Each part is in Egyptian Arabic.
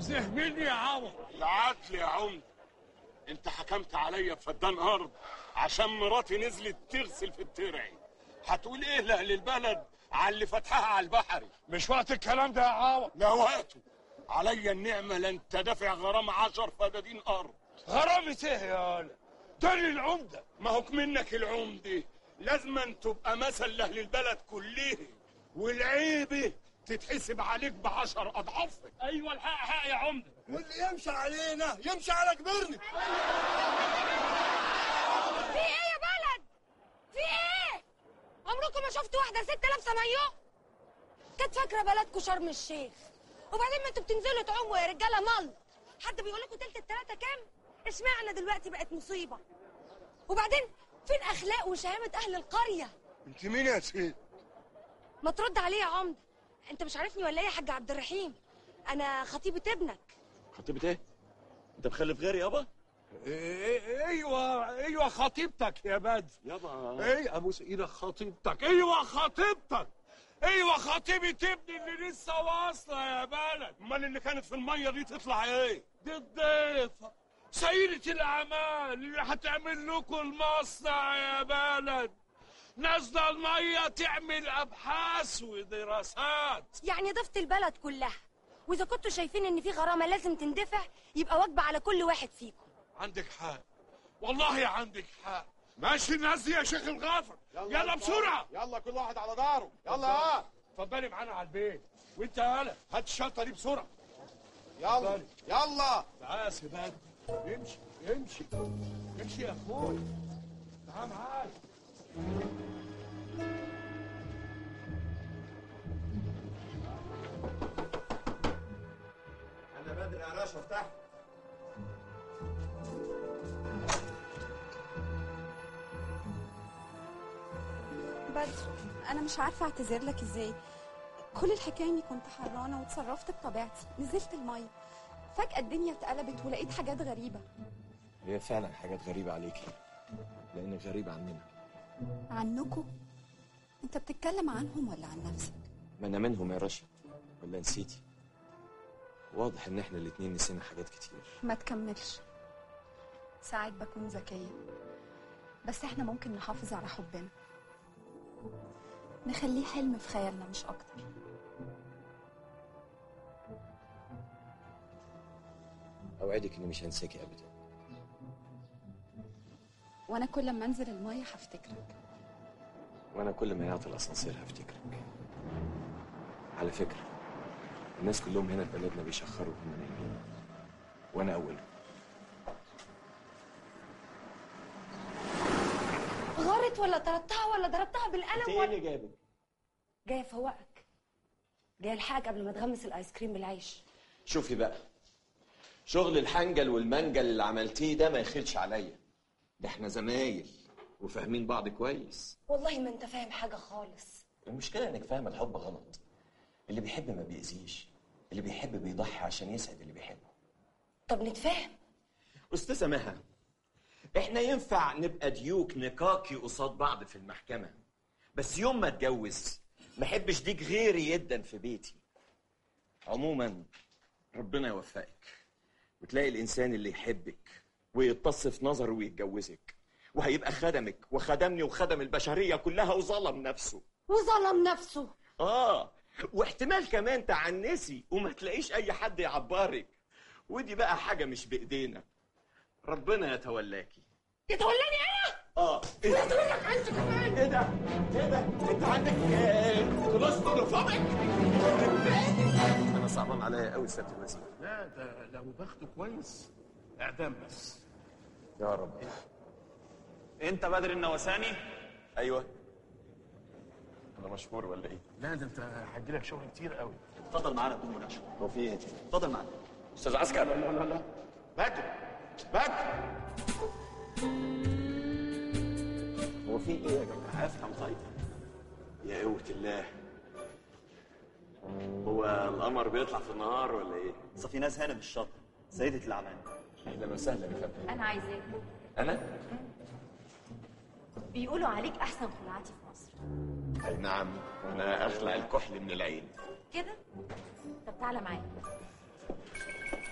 عايزه مني يا عوض العدل يا عم انت حكمت عليا بفدان ارض عشان مراتي نزلت تغسل في الترعي هتقول ايه لاهل البلد على اللي فتحها على البحري مش وقت الكلام ده يا عوض لا وقته عليا النعمه لا انت دافع غرامه عشر فدادين ارض غرامة ايه يا ولا ده العمده ما هوك منك العمده لازما تبقى مثل لاهل البلد كلها والعيبه تتحسب عليك بعشر اضعافها ايوه الحق حق يا عمده واللي يمشي علينا يمشي على كبرنا في ايه يا بلد في ايه عمركم ما شفتوا واحده ست لابسه مايو كانت فاكره بلدكم شرم الشيخ وبعدين ما انتوا بتنزلوا تعوموا يا رجاله مال حد بيقول لكم تلت التلاته كام اشمعنى دلوقتي بقت مصيبه وبعدين فين اخلاق وشهامه اهل القريه انت مين يا سيد ما ترد عليه يا عمده انت مش عارفني ولا ايه يا حاج عبد الرحيم انا خطيبه ابنك خطيبة ايه؟ انت مخلف غيري يابا؟ ايوه ايوه خطيبتك يا بدر يابا ايه ابوس ايدك خطيبتك ايوه خطيبتك ايوه خطيبة ابني اللي لسه واصله يا بلد امال اللي كانت في الميه دي تطلع ايه دي الضيفه سيدة الاعمال اللي هتعمل لكم المصنع يا بلد نازله الميه تعمل ابحاث ودراسات يعني ضفت البلد كلها واذا كنتوا شايفين ان في غرامه لازم تندفع يبقى واجبه على كل واحد فيكم عندك حق والله عندك حق ماشي الناس دي يا شيخ الغافر يلا, يلا بسرعه يلا كل واحد على داره يلا ها اتفضلي معانا على البيت وانت يا هلا هات الشنطه دي بسرعه يلا يلا تعال يا سيبان امشي امشي امشي يا اخوي تعال معايا انا بدري يا رشا افتح بدر انا مش عارفه اعتذر لك ازاي كل الحكايه اني كنت حرانه وتصرفت بطبيعتي نزلت الميه فجاه الدنيا اتقلبت ولقيت حاجات غريبه هي فعلا حاجات غريبة عليكي لانك غريبة عننا عنكم انت بتتكلم عنهم ولا عن نفسك ما انا منهم يا رشا ولا نسيتي واضح ان احنا الاتنين نسينا حاجات كتير ما تكملش ساعات بكون ذكيه بس احنا ممكن نحافظ على حبنا نخليه حلم في خيالنا مش اكتر اوعدك اني مش هنساكي ابدا وانا كل ما انزل الميه هفتكرك وانا كل ما يعطي الاسانسير هفتكرك على فكرة الناس كلهم هنا في بلدنا بيشخروا وهم نايمين وانا اولهم غارت ولا طردتها ولا ضربتها بالقلم ولا جابك جاي افوقك جاي الحقك قبل ما تغمس الايس كريم بالعيش شوفي بقى شغل الحنجل والمنجل اللي عملتيه ده ما يخلش عليا ده احنا زمايل وفاهمين بعض كويس والله ما انت فاهم حاجه خالص المشكلة انك فاهم الحب غلط اللي بيحب ما بيأذيش اللي بيحب بيضحي عشان يسعد اللي بيحبه طب نتفاهم أستاذة مها احنا ينفع نبقى ديوك نكاكي قصاد بعض في المحكمة بس يوم ما اتجوز ما احبش ديك غيري يدا في بيتي عموما ربنا يوفقك وتلاقي الانسان اللي يحبك ويتص في نظره ويتجوزك وهيبقى خدمك وخدمني وخدم البشرية كلها وظلم نفسه وظلم نفسه اه واحتمال كمان تعنسي وما تلاقيش اي حد يعبرك ودي بقى حاجه مش بايدينا ربنا يتولاكي يتولاني انا اه ايه ده ايه ده ايه ده انت عندك كولوستروفوبيك انا صعبان عليا قوي سياده الوزير لا ده لو باخده كويس اعدام بس يا رب انت بدر النوساني ايوه انا مشهور ولا ايه لا ده انت هيجيلك شغل كتير قوي اتفضل معانا بدون مناقشه هو في ايه اتفضل معانا استاذ عسكر لا لا لا بدر بدر هو في ايه يا جماعه افهم طيب يا قوه الله هو القمر بيطلع في النهار ولا ايه اصل في ناس هنا في الشط سيدة الاعمال اهلا وسهلا يا فندم انا عايزاك انا بيقولوا عليك احسن خلعاتي في مصر اي نعم انا اخلع الكحل من العين كده طب تعالى معايا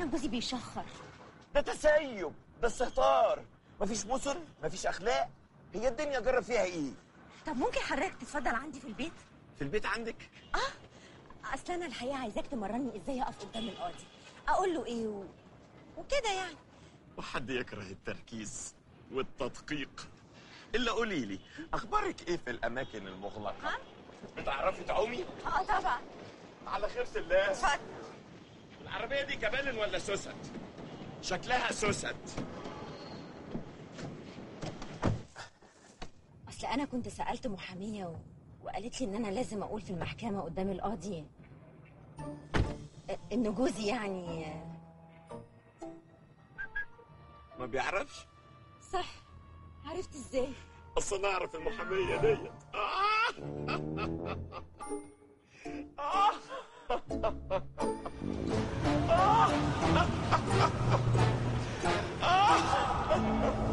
جوزي بيشخر ده تسيب ده استهتار مفيش مثل مفيش اخلاق هي الدنيا جرى فيها ايه طب ممكن حضرتك تتفضل عندي في البيت في البيت عندك اصل انا الحقيقه عايزاك تمرني ازاي اقف قدام القاضي اقول له ايه و... وكده يعني وحد يكره التركيز والتدقيق الا قولي لي اخبارك ايه في الاماكن المغلقه ها؟ بتعرفي تعومي اه طبعا على خير الله اتفضل العربيه دي كبالن ولا سوست شكلها سوست اصل انا كنت سالت محاميه و... وقالت لي ان انا لازم اقول في المحكمه قدام القاضي ان جوزي يعني ما بيعرفش صح عرفت ازاي اصل انا اعرف المحاميه ديت آه.